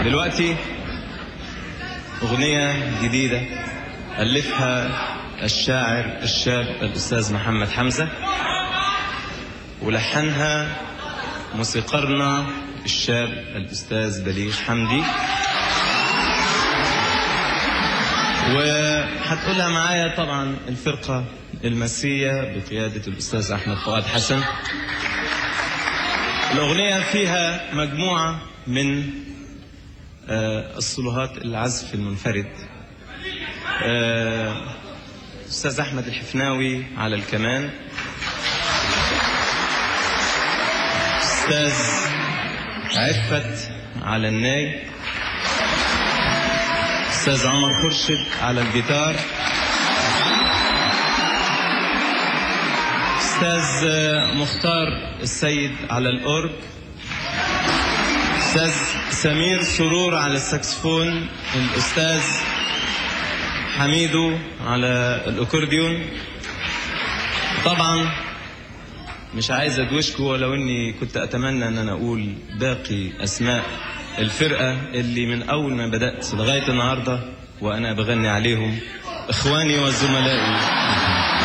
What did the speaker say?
دلوقتي أغنية جديدة ألفها الشاعر الشاب الأستاذ محمد حمزة ولحنها موسيقارنا الشاب الأستاذ بليغ حمدي وهتقولها معايا طبعا الفرقة المسية بقيادة الأستاذ أحمد فؤاد حسن الأغنية فيها مجموعة من آه، الصلوهات العزف المنفرد آه، أستاذ أحمد الحفناوي على الكمان أستاذ عفت على الناي أستاذ عمر خرشد على الجيتار أستاذ مختار السيد على الأورج أستاذ سمير سرور على الساكسفون الأستاذ حميدو على الأكورديون طبعا مش عايز ادوشكم ولو اني كنت اتمنى ان انا اقول باقي اسماء الفرقه اللي من اول ما بدات لغايه النهارده وانا بغني عليهم اخواني وزملائي